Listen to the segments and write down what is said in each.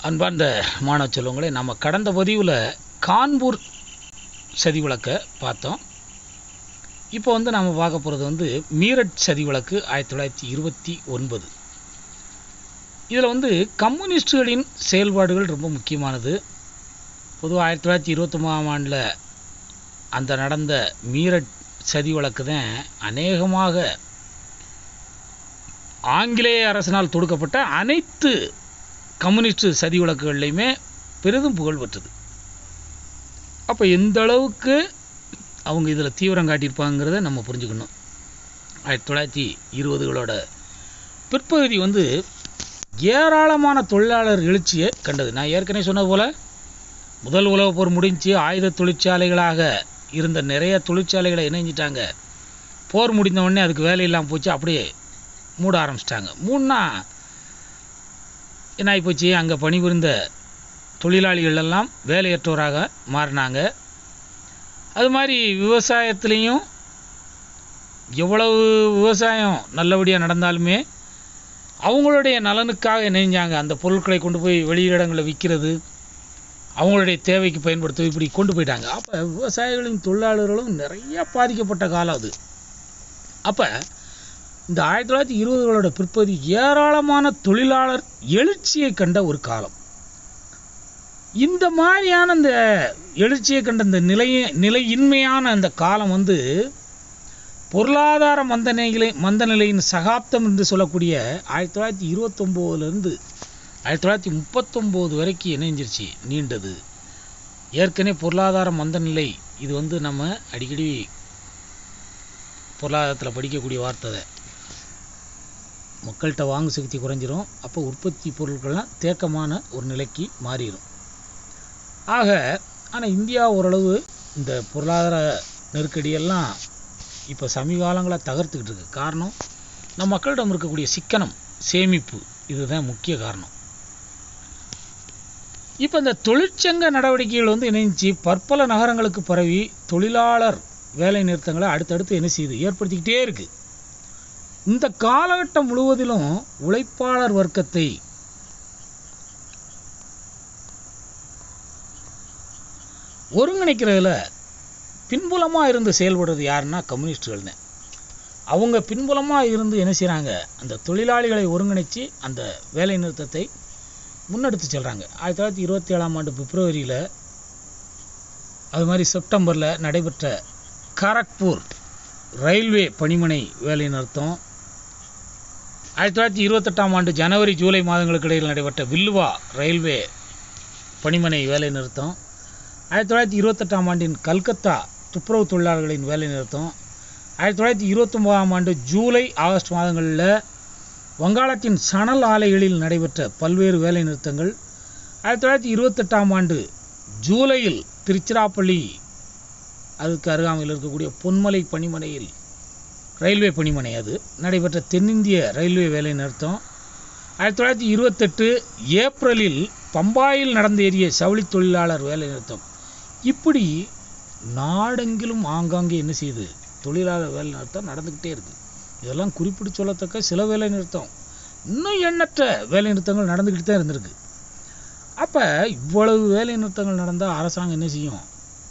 அன்பார்ந்த மாணவ செல்வங்களே நம்ம கடந்த பதிவில் கான்பூர் சதி விளக்கை பார்த்தோம் இப்போ வந்து நாம் பார்க்க போகிறது வந்து மீரட் சதி விளக்கு ஆயிரத்தி தொள்ளாயிரத்தி இருபத்தி ஒன்பது இதில் வந்து கம்யூனிஸ்டுகளின் செயல்பாடுகள் ரொம்ப முக்கியமானது பொதுவாக ஆயிரத்தி தொள்ளாயிரத்தி இருபத்தொம்பதாம் ஆண்டில் அந்த நடந்த மீரட் சதி வழக்கு தான் அநேகமாக ஆங்கிலேய அரசினால் தொடுக்கப்பட்ட அனைத்து கம்யூனிஸ்ட் சதி வழக்குகள்லையுமே பெரிதும் புகழ் பெற்றது அப்போ எந்த அளவுக்கு அவங்க இதில் தீவிரம் காட்டியிருப்பாங்கிறத நம்ம புரிஞ்சுக்கணும் ஆயிரத்தி தொள்ளாயிரத்தி இருபதுகளோட பிற்பகுதி வந்து ஏராளமான தொழிலாளர் எழுச்சியை கண்டது நான் ஏற்கனவே சொன்னது போல் முதல் உலகப் போர் முடிஞ்சு ஆயுத தொழிற்சாலைகளாக இருந்த நிறைய தொழிற்சாலைகளை இணைஞ்சிட்டாங்க போர் முடிந்த உடனே அதுக்கு வேலை இல்லாமல் போச்சு அப்படியே மூட ஆரம்பிச்சிட்டாங்க மூணுனா என்ன ஆகிப்போச்சு அங்கே பணிபுரிந்த தொழிலாளிகள் எல்லாம் வேலையற்றோராக மாறினாங்க அது மாதிரி விவசாயத்துலேயும் எவ்வளவு விவசாயம் நல்லபடியாக நடந்தாலுமே அவங்களுடைய நலனுக்காக இணைஞ்சாங்க அந்த பொருட்களை கொண்டு போய் வெளியிடங்களில் விற்கிறது அவங்களுடைய தேவைக்கு பயன்படுத்த இப்படி கொண்டு போயிட்டாங்க அப்போ விவசாயிகளின் தொழிலாளர்களும் நிறைய பாதிக்கப்பட்ட காலம் அது அப்போ இந்த ஆயிரத்தி தொள்ளாயிரத்தி இருபதுகளோட பிற்பகுதி ஏராளமான தொழிலாளர் எழுச்சியை கண்ட ஒரு காலம் இந்த மாதிரியான இந்த எழுச்சியை கண்ட இந்த நிலைய நிலையின்மையான அந்த காலம் வந்து பொருளாதார மந்த நிலை மந்த நிலையின் சகாப்தம் என்று சொல்லக்கூடிய ஆயிரத்தி தொள்ளாயிரத்தி இருபத்தொம்போதுலேருந்து ஆயிரத்தி தொள்ளாயிரத்தி முப்பத்தொம்போது வரைக்கும் இணைஞ்சிருச்சு நீண்டது ஏற்கனவே பொருளாதார மந்த நிலை இது வந்து நம்ம அடிக்கடி பொருளாதாரத்தில் படிக்கக்கூடிய வார்த்தை தான். மக்கள்கிட்ட வாங்கு சக்தி குறைஞ்சிரும் அப்போ உற்பத்தி பொருட்கள்லாம் தேக்கமான ஒரு நிலைக்கு மாறிடும் ஆக ஆனால் இந்தியா ஓரளவு இந்த பொருளாதார நெருக்கடியெல்லாம் இப்போ சமீப காலங்களாக தகர்த்துக்கிட்டு இருக்கு காரணம் நம்ம மக்களிடம் இருக்கக்கூடிய சிக்கனம் சேமிப்பு இதுதான் முக்கிய காரணம் இப்போ இந்த தொழிற்சங்க நடவடிக்கைகள் வந்து இணைஞ்சு பற்பல நகரங்களுக்கு பரவி தொழிலாளர் வேலை நிறுத்தங்களை அடுத்தடுத்து என்ன செய்யுது ஏற்படுத்திக்கிட்டே இருக்கு இந்த காலகட்டம் முழுவதிலும் உழைப்பாளர் வர்க்கத்தை ஒருங்கிணைக்கிறதுல பின்புலமாக இருந்து செயல்படுறது யாருன்னா கம்யூனிஸ்டுகள் தான் அவங்க பின்புலமாக இருந்து என்ன செய்கிறாங்க அந்த தொழிலாளிகளை ஒருங்கிணைச்சு அந்த வேலை நிறுத்தத்தை முன்னெடுத்து செல்கிறாங்க ஆயிரத்தி தொள்ளாயிரத்தி இருபத்தி ஏழாம் ஆண்டு பிப்ரவரியில் அது மாதிரி செப்டம்பரில் நடைபெற்ற கரக்பூர் ரயில்வே பணிமனை வேலை நிறுத்தம் ஆயிரத்தி தொள்ளாயிரத்தி இருபத்தெட்டாம் ஆண்டு ஜனவரி ஜூலை மாதங்களுக்கு இடையில் நடைபெற்ற வில்லுவா ரயில்வே பணிமனை வேலை நிறுத்தம் ஆயிரத்தி தொள்ளாயிரத்தி இருபத்தெட்டாம் ஆண்டின் கல்கத்தா துப்புரவு தொழிலாளர்களின் வேலை நிறுத்தம் ஆயிரத்தி தொள்ளாயிரத்தி இருபத்தொம்போதாம் ஆண்டு ஜூலை ஆகஸ்ட் மாதங்களில் வங்காளத்தின் சணல் ஆலைகளில் நடைபெற்ற பல்வேறு வேலை நிறுத்தங்கள் ஆயிரத்தி தொள்ளாயிரத்தி இருபத்தெட்டாம் ஆண்டு ஜூலையில் திருச்சிராப்பள்ளி அதுக்கு அருகாமையில் இருக்கக்கூடிய பொன்மலை பணிமனையில் ரயில்வே பணிமனை அது நடைபெற்ற தென்னிந்திய ரயில்வே வேலை நிறுத்தம் ஆயிரத்தி தொள்ளாயிரத்தி இருபத்தெட்டு ஏப்ரலில் பம்பாயில் நடந்தேறிய சவுளி தொழிலாளர் வேலை நிறுத்தம் இப்படி நாடெங்கிலும் ஆங்காங்கே என்ன செய்யுது தொழிலாளர் வேலை நிறுத்தம் நடந்துக்கிட்டே இருக்குது இதெல்லாம் குறிப்பிட்டு சொல்லத்தக்க சில வேலை நிறுத்தம் இன்னும் எண்ணற்ற வேலை நிறுத்தங்கள் நடந்துக்கிட்டு தான் இருந்திருக்கு அப்போ இவ்வளவு வேலை நிறுத்தங்கள் நடந்தால் அரசாங்கம் என்ன செய்யும்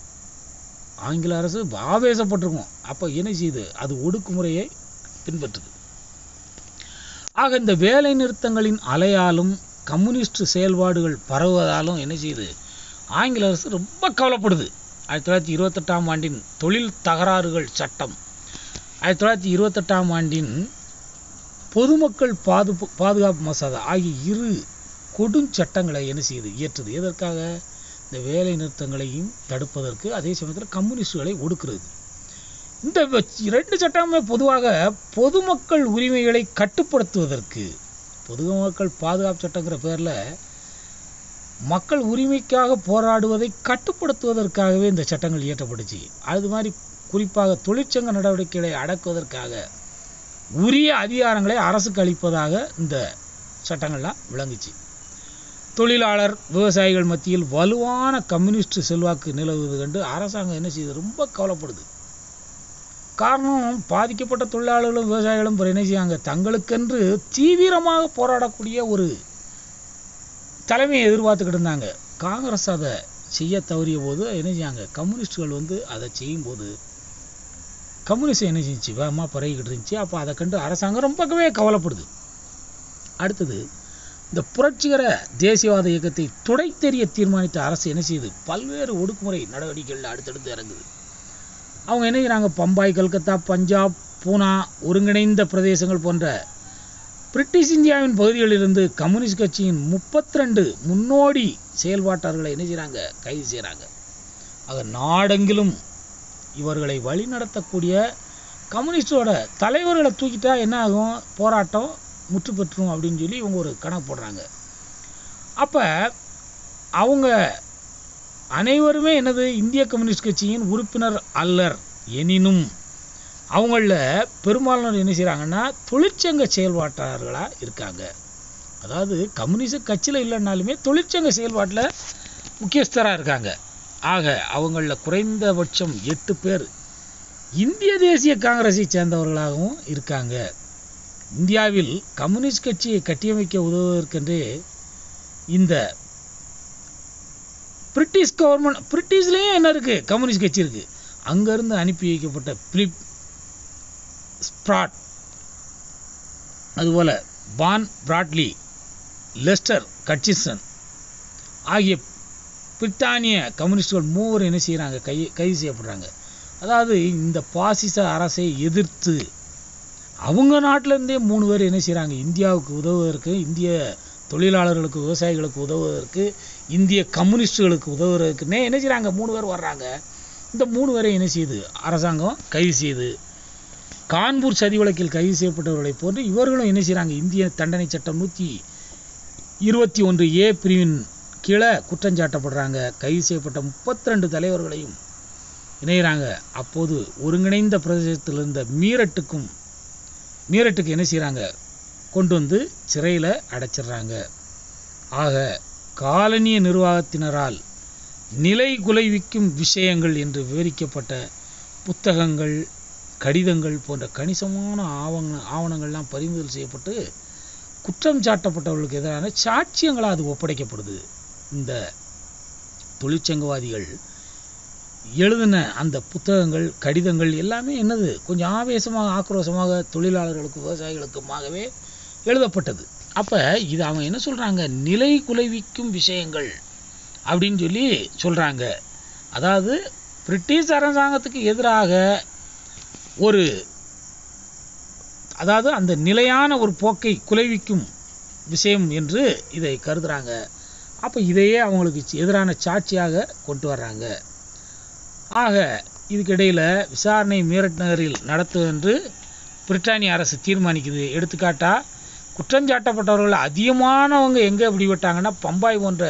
ஆங்கில அரசு ஆவேசப்பட்டிருக்கும் அப்போ என்ன செய்யுது அது ஒடுக்குமுறையை பின்பற்றுது ஆக இந்த வேலை நிறுத்தங்களின் அலையாலும் கம்யூனிஸ்ட் செயல்பாடுகள் பரவுவதாலும் என்ன செய்யுது ஆங்கில அரசு ரொம்ப கவலைப்படுது ஆயிரத்தி தொள்ளாயிரத்தி இருபத்தெட்டாம் ஆண்டின் தொழில் தகராறுகள் சட்டம் ஆயிரத்தி தொள்ளாயிரத்தி இருபத்தெட்டாம் ஆண்டின் பொதுமக்கள் பாதுப்பு பாதுகாப்பு மசோதா ஆகிய இரு கொடுஞ்சட்டங்களை என்ன செய்யுது இயற்றுது எதற்காக இந்த வேலை நிறுத்தங்களையும் தடுப்பதற்கு அதே சமயத்தில் கம்யூனிஸ்டுகளை ஒடுக்குறது இந்த வ- இரண்டு சட்டமுமே பொதுவாக பொதுமக்கள் உரிமைகளை கட்டுப்படுத்துவதற்கு பொதுமக்கள் பாதுகாப்பு சட்டங்கிற பேரில் மக்கள் உரிமைக்காக போராடுவதை கட்டுப்படுத்துவதற்காகவே இந்த சட்டங்கள் இயற்றப்பட்டுச்சு அது மாதிரி குறிப்பாக தொழிற்சங்க நடவடிக்கைகளை அடக்குவதற்காக உரிய அதிகாரங்களை அரசுக்கு அளிப்பதாக இந்த சட்டங்கள்லாம் விளங்குச்சு தொழிலாளர் விவசாயிகள் மத்தியில் வலுவான கம்யூனிஸ்ட் செல்வாக்கு நிலவுவது கண்டு அரசாங்கம் என்ன செய்யுது ரொம்ப கவலைப்படுது காரணம் பாதிக்கப்பட்ட தொழிலாளர்களும் விவசாயிகளும் பிறகு என்ன செய்யாங்க தங்களுக்கென்று தீவிரமாக போராடக்கூடிய ஒரு தலைமையை எதிர்பார்த்துக்கிட்டு இருந்தாங்க காங்கிரஸ் அதை செய்ய தவறிய போது என்ன செஞ்சாங்க கம்யூனிஸ்டுகள் வந்து அதை செய்யும்போது கம்யூனிஸ்ட் என்ன செஞ்சுச்சு வேகமாக பரவிக்கிட்டு இருந்துச்சு அப்போ அதை கண்டு அரசாங்கம் ரொம்பவே கவலைப்படுது அடுத்தது இந்த புரட்சிகர தேசியவாத இயக்கத்தை துடைத்தெறிய தீர்மானித்த அரசு என்ன செய்யுது பல்வேறு ஒடுக்குமுறை நடவடிக்கைகளில் அடுத்தடுத்து இறங்குது அவங்க என்ன செய்கிறாங்க பம்பாய் கல்கத்தா பஞ்சாப் பூனா ஒருங்கிணைந்த பிரதேசங்கள் போன்ற பிரிட்டிஷ் இந்தியாவின் பகுதிகளிலிருந்து கம்யூனிஸ்ட் கட்சியின் முப்பத்தி ரெண்டு முன்னோடி செயல்பாட்டாளர்களை என்ன செய்கிறாங்க கைது செய்கிறாங்க ஆக நாடெங்கிலும் இவர்களை வழிநடத்தக்கூடிய கம்யூனிஸ்டோட தலைவர்களை தூக்கிட்டா என்ன ஆகும் போராட்டம் முற்று பெற்றும் அப்படின்னு சொல்லி இவங்க ஒரு கணக்கு போடுறாங்க அப்போ அவங்க அனைவருமே என்னது இந்திய கம்யூனிஸ்ட் கட்சியின் உறுப்பினர் அல்லர் எனினும் அவங்களில் பெரும்பாலானோர் என்ன செய்கிறாங்கன்னா தொழிற்சங்க செயல்பாட்டாளர்களாக இருக்காங்க அதாவது கம்யூனிஸ்ட் கட்சியில் இல்லைனாலுமே தொழிற்சங்க செயல்பாட்டில் முக்கியஸ்தராக இருக்காங்க ஆக அவங்களில் குறைந்தபட்சம் எட்டு பேர் இந்திய தேசிய காங்கிரஸை சேர்ந்தவர்களாகவும் இருக்காங்க இந்தியாவில் கம்யூனிஸ்ட் கட்சியை கட்டியமைக்க உதவுவதற்கென்றே இந்த பிரிட்டிஷ் கவர்மெண்ட் பிரிட்டிஷ்லேயும் என்ன இருக்குது கம்யூனிஸ்ட் கட்சி இருக்குது அங்கேருந்து அனுப்பி வைக்கப்பட்ட பிலிப் ஸ்ப்ராட் அதுபோல் பான் பிராட்லி லெஸ்டர் கட்சிசன் ஆகிய பிரித்தானிய கம்யூனிஸ்டுகள் மூவர் என்ன செய்கிறாங்க கை கைது செய்யப்படுறாங்க அதாவது இந்த பாசிச அரசை எதிர்த்து அவங்க நாட்டிலேருந்தே மூணு பேர் என்ன செய்கிறாங்க இந்தியாவுக்கு உதவுவதற்கு இந்திய தொழிலாளர்களுக்கு விவசாயிகளுக்கு உதவுவதற்கு இந்திய கம்யூனிஸ்டுகளுக்கு உதவுவதற்குன்னே என்ன செய்கிறாங்க மூணு பேர் வர்றாங்க இந்த மூணு பேரை என்ன செய்யுது அரசாங்கம் கைது செய்யுது கான்பூர் சதி வழக்கில் கைது செய்யப்பட்டவர்களை போன்று இவர்களும் என்ன செய்கிறாங்க இந்திய தண்டனை சட்டம் நூற்றி இருபத்தி ஒன்று ஏ பிரிவின் கீழே குற்றஞ்சாட்டப்படுறாங்க கைது செய்யப்பட்ட முப்பத்தி ரெண்டு தலைவர்களையும் இணைகிறாங்க அப்போது ஒருங்கிணைந்த பிரதேசத்தில் இருந்த மீரட்டுக்கும் மீரட்டுக்கு என்ன செய்கிறாங்க கொண்டு வந்து சிறையில் அடைச்சிடுறாங்க ஆக காலனிய நிர்வாகத்தினரால் நிலை குலைவிக்கும் விஷயங்கள் என்று விவரிக்கப்பட்ட புத்தகங்கள் கடிதங்கள் போன்ற கணிசமான ஆவண ஆவணங்கள்லாம் பறிமுதல் செய்யப்பட்டு குற்றம் சாட்டப்பட்டவர்களுக்கு எதிரான சாட்சியங்களாக அது ஒப்படைக்கப்படுது இந்த தொழிற்சங்கவாதிகள் எழுதின அந்த புத்தகங்கள் கடிதங்கள் எல்லாமே என்னது கொஞ்சம் ஆவேசமாக ஆக்ரோஷமாக தொழிலாளர்களுக்கு விவசாயிகளுக்குமாகவே எழுதப்பட்டது அப்போ இது அவங்க என்ன சொல்கிறாங்க நிலை குலைவிக்கும் விஷயங்கள் அப்படின்னு சொல்லி சொல்கிறாங்க அதாவது பிரிட்டிஷ் அரசாங்கத்துக்கு எதிராக ஒரு அதாவது அந்த நிலையான ஒரு போக்கை குலைவிக்கும் விஷயம் என்று இதை கருதுகிறாங்க அப்போ இதையே அவங்களுக்கு எதிரான சாட்சியாக கொண்டு வர்றாங்க ஆக இதுக்கிடையில் விசாரணை மீரட் நகரில் நடத்துவென்று பிரிட்டானிய அரசு தீர்மானிக்குது எடுத்துக்காட்டா குற்றஞ்சாட்டப்பட்டவர்கள் அதிகமானவங்க எங்கே பிடிபட்டாங்கன்னா பம்பாய் போன்ற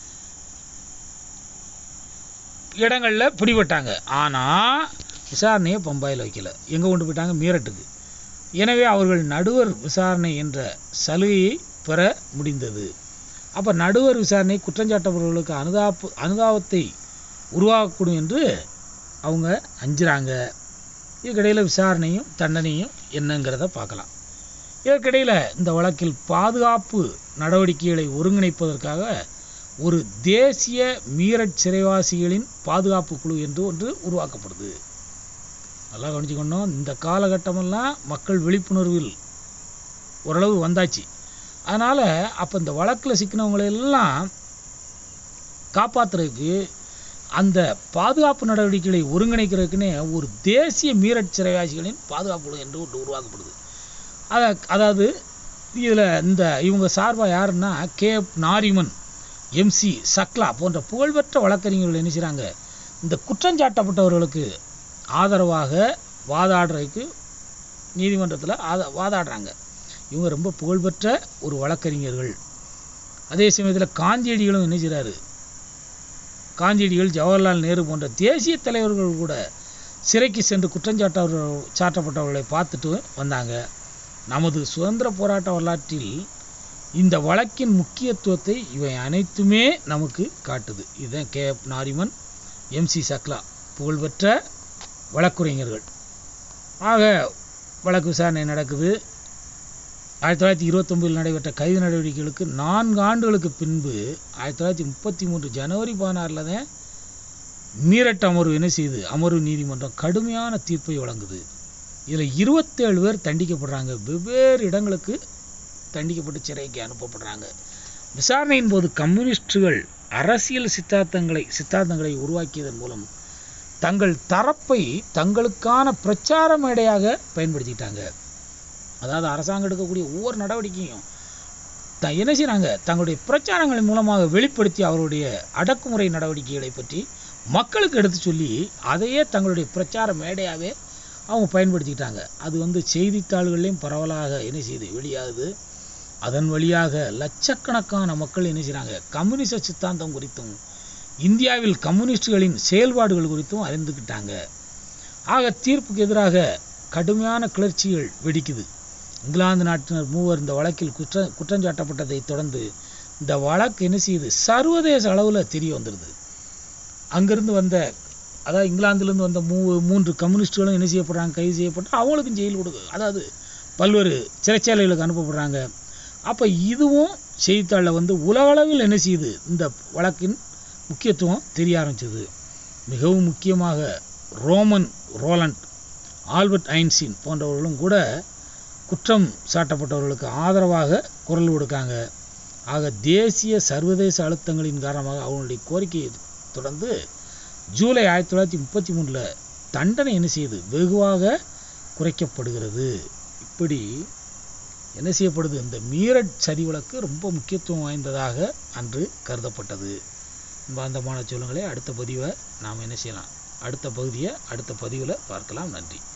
இடங்களில் பிடிபட்டாங்க ஆனால் விசாரணையை பம்பாயில் வைக்கல எங்கே கொண்டு போயிட்டாங்க மீரட்டுக்கு எனவே அவர்கள் நடுவர் விசாரணை என்ற சலுகையை பெற முடிந்தது அப்போ நடுவர் விசாரணை குற்றஞ்சாட்டப்பட்டவர்களுக்கு அனுதாப அனுதாபத்தை உருவாக்கக்கூடும் என்று அவங்க அஞ்சுறாங்க இதுக்கிடையில் விசாரணையும் தண்டனையும் என்னங்கிறத பார்க்கலாம் இதற்கிடையில் இந்த வழக்கில் பாதுகாப்பு நடவடிக்கைகளை ஒருங்கிணைப்பதற்காக ஒரு தேசிய மீரட் சிறைவாசிகளின் பாதுகாப்பு குழு என்று ஒன்று உருவாக்கப்படுது நல்லா கவனிச்சுக்கணும் இந்த காலகட்டமெல்லாம் மக்கள் விழிப்புணர்வில் ஓரளவு வந்தாச்சு அதனால் அப்போ இந்த வழக்கில் சிக்கினவங்களெல்லாம் காப்பாற்றுறதுக்கு அந்த பாதுகாப்பு நடவடிக்கைகளை ஒருங்கிணைக்கிறதுக்குன்னே ஒரு தேசிய மீரட் சிறைவாசிகளின் பாதுகாப்பு குழு என்று ஒன்று உருவாக்கப்படுது அத அதாவது இதில் இந்த இவங்க சார்பாக யாருன்னா கே நாரிமன் எம்சி சக்லா போன்ற புகழ்பெற்ற வழக்கறிஞர்கள் என்ன செய்கிறாங்க இந்த குற்றஞ்சாட்டப்பட்டவர்களுக்கு ஆதரவாக வாதாடுறதுக்கு நீதிமன்றத்தில் ஆத வாதாடுறாங்க இவங்க ரொம்ப புகழ்பெற்ற ஒரு வழக்கறிஞர்கள் அதே சமயத்தில் காந்தியடிகளும் என்ன செய்கிறாரு காந்தியடிகள் ஜவஹர்லால் நேரு போன்ற தேசிய தலைவர்கள் கூட சிறைக்கு சென்று குற்றஞ்சாட்டவர்கள் சாட்டப்பட்டவர்களை பார்த்துட்டு வந்தாங்க நமது சுதந்திர போராட்ட வரலாற்றில் இந்த வழக்கின் முக்கியத்துவத்தை இவை அனைத்துமே நமக்கு காட்டுது இதுதான் K F Nariman M C Chagla புகழ்பெற்ற வழக்குரைஞர்கள் ஆக வழக்கு விசாரணை நடக்குது ஆயிரத்தி தொள்ளாயிரத்தி இருபத்தொம்பதில் நடைபெற்ற கைது நடவடிக்கைகளுக்கு நான்கு ஆண்டுகளுக்கு பின்பு ஆயிரத்தி தொள்ளாயிரத்தி முப்பத்தி மூன்று ஜனவரி பதினாறில் தான் மீரட் அமர்வு என்ன செய்யுது அமர்வு நீதிமன்றம் கடுமையான தீர்ப்பை வழங்குது இதில் இருபத்தேழு பேர் தண்டிக்கப்படுறாங்க வெவ்வேறு இடங்களுக்கு தண்டிக்கப்பட்டு சிறைக்கு அனுப்பப்படுறாங்க விசாரணையின் போது கம்யூனிஸ்டுகள் அரசியல் சித்தாந்தங்களை சித்தாந்தங்களை உருவாக்கியதன் மூலம் தங்கள் தரப்பை தங்களுக்கான பிரச்சார மேடையாக பயன்படுத்திக்கிட்டாங்க அதாவது அரசாங்கம் எடுக்கக்கூடிய ஒவ்வொரு நடவடிக்கையும் த என்ன செய்கிறாங்க தங்களுடைய பிரச்சாரங்களின் மூலமாக வெளிப்படுத்தி அவருடைய அடக்குமுறை நடவடிக்கைகளை பற்றி மக்களுக்கு எடுத்து சொல்லி அதையே தங்களுடைய பிரச்சார மேடையாகவே அவங்க பயன்படுத்திக்கிட்டாங்க அது வந்து செய்தித்தாள்கள்லையும் பரவலாக என்ன செய்யுது வெளியாகுது அதன் வழியாக லட்சக்கணக்கான மக்கள் என்ன செய்கிறாங்க கம்யூனிச சித்தாந்தம் குறித்தும் இந்தியாவில் கம்யூனிஸ்டுகளின் செயல்பாடுகள் குறித்தும் அறிந்துக்கிட்டாங்க ஆக தீர்ப்புக்கு எதிராக கடுமையான கிளர்ச்சிகள் வெடிக்குது இங்கிலாந்து நாட்டினர் மூவர் இந்த வழக்கில் குற்ற குற்றஞ்சாட்டப்பட்டதை தொடர்ந்து இந்த வழக்கு என்ன செய்யுது சர்வதேச அளவில் தெரிய வந்துடுது அங்கிருந்து வந்த அதாவது இங்கிலாந்துலேருந்து வந்த மூ மூன்று கம்யூனிஸ்டுகளும் என்ன செய்யப்படுறாங்க கைது செய்யப்பட்டு அவங்களுக்கும் ஜெயில் கொடுக்கு அதாவது பல்வேறு சிறைச்சாலைகளுக்கு அனுப்பப்படுறாங்க அப்போ இதுவும் செய்தித்தாளில் வந்து உலகளவில் என்ன செய்யுது இந்த வழக்கின் முக்கியத்துவம் தெரிய ஆரம்பிச்சது மிகவும் முக்கியமாக ரோமன் ரோலண்ட் ஆல்பர்ட் ஐன்ஸ்டீன் போன்றவர்களும் கூட குற்றம் சாட்டப்பட்டவர்களுக்கு ஆதரவாக குரல் கொடுக்காங்க ஆக தேசிய சர்வதேச அழுத்தங்களின் காரணமாக அவங்களுடைய கோரிக்கையை தொடர்ந்து ஜூலை ஆயிரத்தி தொள்ளாயிரத்தி முப்பத்தி மூணில் தண்டனை என்ன செய்யுது வெகுவாக குறைக்கப்படுகிறது இப்படி என்ன செய்யப்படுது இந்த மீரட் சதி வழக்கு ரொம்ப முக்கியத்துவம் வாய்ந்ததாக அன்று கருதப்பட்டது பாந்தமான சொல்லுங்களே அடுத்த பதிவை நாம் என்ன செய்யலாம் அடுத்த பகுதியை அடுத்த பதிவில் பார்க்கலாம் நன்றி